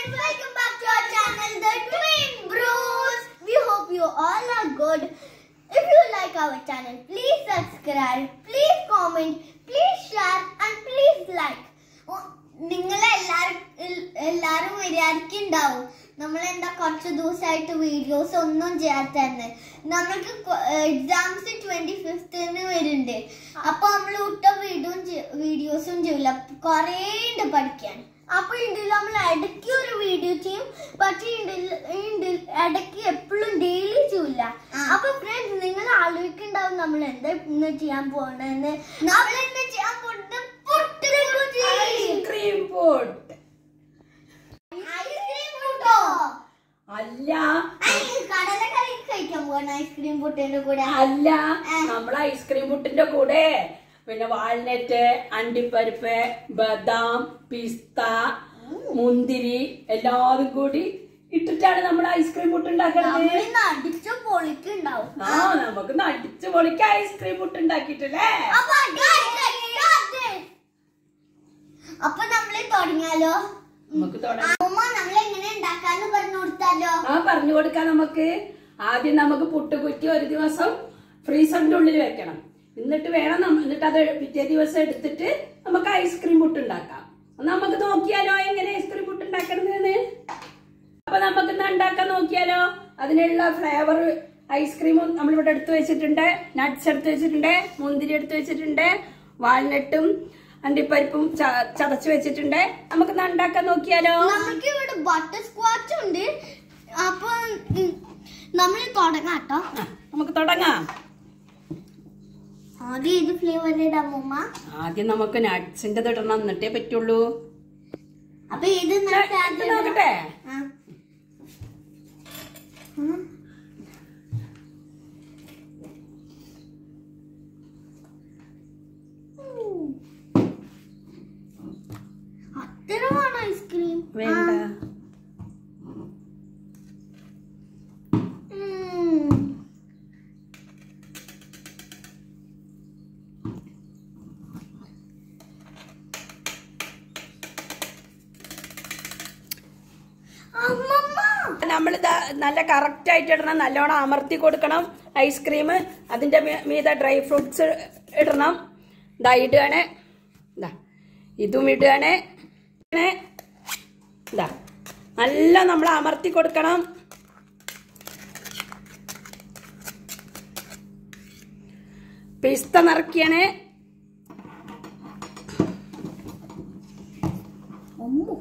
friends, welcome back to our channel, The Twin Bros. We hope you all are good. If you like our channel, please subscribe, please comment, please share, and please like. നിങ്ങൾ എല്ലാരും എല്ലാരും വിചാരിക്കുണ്ടാവും നമ്മൾ എന്താ കുറച്ച് ദിവസമായിട്ട് videos ഒന്നും ചെയ്യാത്തന്നെ നമ്മൾക്ക് exams twenty ഫിഫ്ത്തിന് വരുന്നുണ്ട് അപ്പൊ നമ്മൾ ഒട്ട വീഡിയോ വീഡിയോസും ചെയ്യില്ല കുറേ ഉണ്ട് പഠിക്കാൻ അപ്പൊ ഇതിൽ നമ്മൾ ഇടയ്ക്ക് ഒരു വീഡിയോ ചെയ്യും പക്ഷെ ഇതിൽ ഇതിൽ ഇടയ്ക്ക് എപ്പോഴും ഡെയിലി ചെയ്യില്ല അപ്പൊ ഫ്രണ്ട്സ് നിങ്ങൾ ആലോചിക്കുന്നുണ്ടാവും നമ്മൾ എന്താ ഇന്ന് ചെയ്യാൻ പോണെന്ന് നമ്മൾ ഇന്ന് ചെയ്യാൻ പോകുന്നത് പുട്ടുകുറ്റി. ഐസ്ക്രീം പോട്ട് ഐസ്ക്രീം പുട്ടോ അല്ല ഐ, കടലക്കറി കഴിക്കാൻ പോകണം ഐസ്ക്രീം പുട്ടിന്റെ കൂടെ അല്ല നമ്മൾ ഐസ്ക്രീം പുട്ടിന്റെ കൂടെ പിന്നെ വാൾനട്ട് അണ്ടിപ്പരിപ്പ് ബദാം പിസ്ത മുന്തിരി എല്ലാതും കൂടി ഇട്ടിട്ടാണ് നമ്മൾ ഐസ്ക്രീം പുട്ട് ഉണ്ടാക്കുന്നത് നമ്മളിന്ന് അടിച്ചു പൊളിക്കുണ്ടാവും ആ നമുക്ക് നടിച്ചു പൊളിക്ക ഐസ്ക്രീം പുട്ട് ഉണ്ടാക്കിയിട്ടില്ലേ അപ്പൊ guys, let's start this. അപ്പൊ നമ്മള് തുടങ്ങിയാലോ നമുക്ക് തുടങ്ങാം അമ്മ നമ്മൾ എങ്ങനെ ഉണ്ടാക്കാന്ന് പറഞ്ഞു കൊടുത്താലോ ആ പറഞ്ഞു കൊടുക്കാം നമുക്ക് ആദ്യം നമുക്ക് പുട്ടുകുറ്റി ഒരു ദിവസം ഫ്രീസറിന്റെ ഉള്ളിൽ വെക്കണം എന്നിട്ട് വേണം നമ്മ- എന്നിട്ട് അത് പിറ്റേ ദിവസം എടുത്തിട്ട് നമുക്ക് ഐസ്ക്രീം പുട്ട് ഉണ്ടാക്കാം ഒന്ന് നമുക്ക് നോക്കിയാലോ എങ്ങനെ ഐസ്ക്രീം പുട്ട് ഉണ്ടാക്കണമെന്ന് അപ്പൊ നമുക്ക് ഇന്ന് ഉണ്ടാക്കാൻ നോക്കിയാലോ അതിനുള്ള ഫ്ലേവർ ഐസ്ക്രീമും നമ്മളിവിടെ എടുത്തു വെച്ചിട്ടുണ്ട് നട്ട്സ് എടുത്ത് വെച്ചിട്ടുണ്ട് മുന്തിരി എടുത്ത് വെച്ചിട്ടുണ്ട് വാൾനട്ടും അണ്ടിപ്പരിപ്പും ച- ചതച്ച് വെച്ചിട്ടുണ്ട് നമുക്ക് ഇന്ന് ഉണ്ടാക്കാൻ നോക്കിയാലോ നമുക്ക് ഇവിടെ ബട്ടർ സ്ക്വാച്ച് ഉണ്ട് അപ്പൊ നമ്മൾ തുടങ്ങാട്ടോ ആ, നമുക്ക് തുടങ്ങാം ആദ്യം ഇത് ഫ്ലേവർ ഇടാം അമ്മൂമ്മ ആദ്യം നമുക്ക് നട്ട്സിന്റെ ഇടണം എന്നിട്ടേ പറ്റുള്ളൂ അപ്പൊ ഇത് നമുക്ക് ഇത് ആദ്യം ഇടാം. നോക്കട്ടെ ആ. ഉം. അത്ര വേണം ഐസ്ക്രീം വേണ്ട അമ്മമ്മ നമ്മൾ നല്ല കറക്റ്റ് ആയിട്ട് ഇടണം നല്ലോണം അമർത്തി കൊടുക്കണം ഐസ്ക്രീം അതിന്റെ മീ- മീതെ ഡ്രൈ ഫ്രൂട്ട്സ് ഇടണം ഇതാ ഇടുകയാണ് ഇതാ ഇതും ഇടുകയാണ് ഇങ്ങനെ. ഇതാ നല്ല നമ്മൾ അമർത്തി കൊടുക്കണം പിസ്ത നിറക്കിയാണ് അമ്മു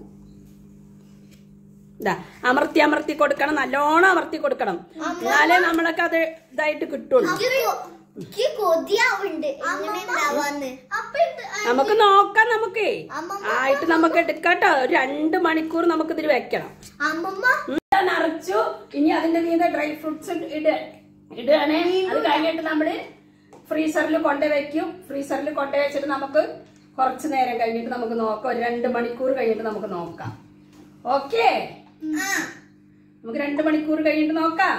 ഇതാ അമർത്തി അമർത്തി കൊടുക്കണം നല്ലോണം അമർത്തി കൊടുക്കണം എന്നാലേ നമ്മളൊക്കെ അത് ഇതായിട്ട് കിട്ടുള്ളൂ എനിക്ക് കൊതിയാവുണ്ട് എങ്ങനെ ഉണ്ടാവാന്ന് അപ്പൊ ഇത് നമുക്ക് നോക്കാം നമുക്ക് അമ്മമ്മ. ആയിട്ട് നമുക്ക് എടുക്കാട്ടോ ഒരു രണ്ട് മണിക്കൂർ നമുക്ക് ഇതിൽ വെക്കണം അമ്മമ്മ ഇതാ നിറച്ചു ഇനി അതിന്റെ മീതെ ഡ്രൈ ഫ്രൂട്ട്സ് ഇട ഇടുകയാണ് അത് കഴിഞ്ഞിട്ട് നമ്മള് ഫ്രീസറിൽ കൊണ്ടുവയ്ക്കും ഫ്രീസറിൽ കൊണ്ടുവച്ചിട്ട് നമുക്ക് കുറച്ച് നേരം കഴിഞ്ഞിട്ട് നമുക്ക് നോക്കാം ഒരു രണ്ട് മണിക്കൂർ കഴിഞ്ഞിട്ട് നമുക്ക് നോക്കാം ഓക്കെ ആ നമുക്ക് രണ്ട് മണിക്കൂർ കഴിഞ്ഞിട്ട് നോക്കാം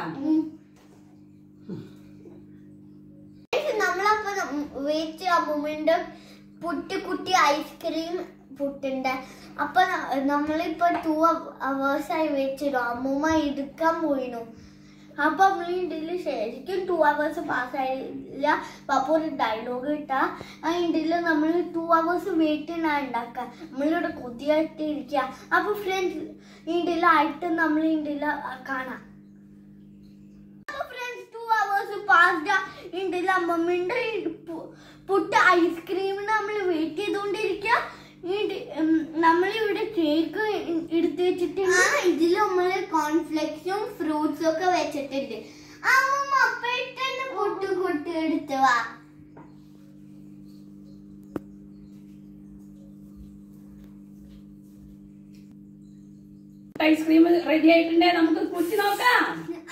നമ്മളപ്പോ വെയിറ്റ് അമ്മൂമ്മന്റെ പുട്ട് കുട്ടി ഐസ്ക്രീം പുട്ടുണ്ട് അപ്പൊ ന- നമ്മളിപ്പോ ടു അവേഴ്സ് ആയി വെച്ചിടും അമ്മൂമ്മ എടുക്കാൻ പോയിനു അപ്പൊ നമ്മൾ ഇതില് ശരിക്കും ടു അവേഴ്സ് പാസ്സായില്ല പപ്പ ഒരു ഡയലോഗ് ഇട്ടാ ആ ഇതില് നമ്മൾ ടു അവേഴ്സ് വെയിറ്റ് ചെയ്യണ ഉണ്ടാക്കുക നമ്മളിവിടെ കൊതിയായിട്ട് ഇരിക്കുക അപ്പൊ ഫ്രണ്ട്സ് ഇതിലായിട്ട് നമ്മൾ ഇതിൽ കാണാം ഫ്രണ്ട്സ് ടു അവേഴ്സ് പാസ്ഡ് ഇതിൽ അമ്മമ്മയുടെ പുട്ട് ഐസ്ക്രീമിന് നമ്മൾ വെയിറ്റ് ചെയ്തുകൊണ്ടിരിക്കുക നമ്മളിവിടെ കേക്ക് എടുത്ത് വെച്ചിട്ടുണ്ട് ഇതിൽ നമ്മള് കോൺഫ്ലെക്സും ഫ്രൂട്ട്സും ഒക്കെ വെച്ചിട്ടുണ്ട് അമ്മമ്മ പെട്ടെന്ന് പുട്ട് കുട്ടി എടുത്ത് വാ ഐസ്ക്രീം റെഡി ആയിട്ടുണ്ടേ നമുക്ക് കുത്തി നോക്കാം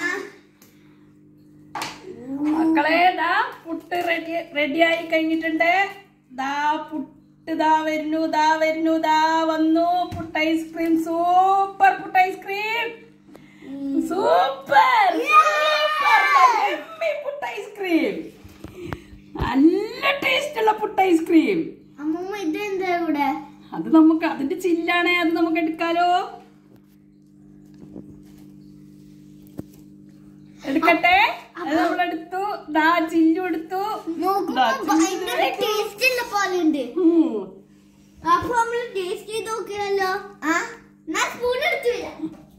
മക്കളെ ദാ പുട്ട് റെഡി റെഡി ആയി കഴിഞ്ഞിട്ടുണ്ട് ദാ പുട്ട് ദാ വരുന്നു ദാ വരുന്നു ദാ വന്നു പുട്ട് ഐസ്ക്രീം സൂപ്പർ പുട്ട് ഐസ്ക്രീം സൂപ്പർ സൂപ്പർ പുട്ട് ഐസ്ക്രീം നല്ല ടേസ്റ്റ് ഉള്ള പുട്ട് ഐസ്ക്രീം അമ്മമ്മ ഇതെന്താ ഇവിടെ അത് നമുക്ക് അതിന്റെ ചില്ലാണ് അത് നമുക്ക് എടുക്കാലോ എടുക്കട്ടെ അത് നമ്മളെടുത്തു ദാ ചില്ലു എടുത്തു നോക്കുമ്പോ ഭയങ്കര ടേസ്റ്റ് ഉള്ള പോലെ ഉണ്ട് ഉം. അപ്പൊ നമ്മള് ടേസ്റ്റ് ചെയ്ത് നോക്കിയാലോ ആ ഞാൻ സ്പൂൺ എടുത്തു വരാം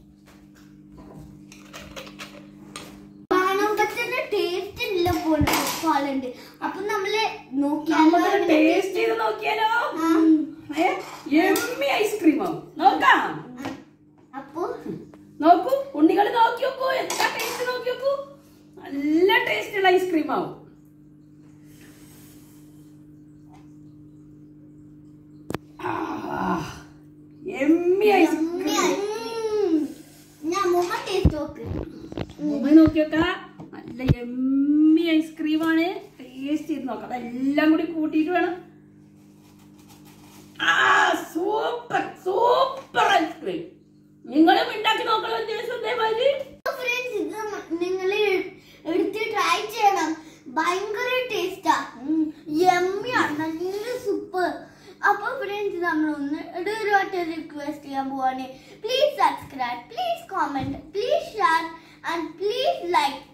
കാണുമ്പോ തന്നെ ടേസ്റ്റ് ഉള്ള പോലെ പോലെ ഉണ്ട് അപ്പൊ നമ്മള് നോക്കിയാലോ നമുക്ക് ടേസ്റ്റ് ചെയ്ത് നോക്കിയാലോ ആ. എമ്മി ഐസ്ക്രീമോ നോക്കാം അപ്പൊ നോക്കൂ ഉണ്ണികൾ നോക്കി നോക്കൂ എന്താ ടേസ്റ്റ് നോക്കി നോക്കൂ നല്ല ടേസ്റ്റ് ഉള്ള ഐസ്ക്രീം ആവും എമ്മി ഐസ്ക്രീം ഉം. ഞാൻ മുമ്പ് ടേസ്റ്റ് നോക്ക് മുമ്പ് നോക്കി നോക്ക നല്ല എമ്മി ഐസ്ക്രീം ആണ് ടേസ്റ്റ് ചെയ്ത് നോക്കാം അതെല്ലാം കൂടി കൂട്ടിയിട്ട് വേണം ആ സൂപ്പർ സൂപ്പർ ഐസ്ക്രീം നിങ്ങളും ഉണ്ടാക്കി നോക്കണം ഒരു ദിവസം ഇതേമാതിരി ഫ്രണ്ട്സ് ഇത് നിങ്ങൾ എടുത്ത് ട്രൈ ചെയ്യണം ഭയങ്കര ടേസ്റ്റാ യമ്മിയാണ് നല്ല സൂപ്പർ അപ്പൊ ഫ്രണ്ട്സ് നമ്മൾ ഒന്ന് ഒരു വട്ടം റിക്വസ്റ്റ് ചെയ്യാൻ പോവാണ് please subscribe please comment please share and please like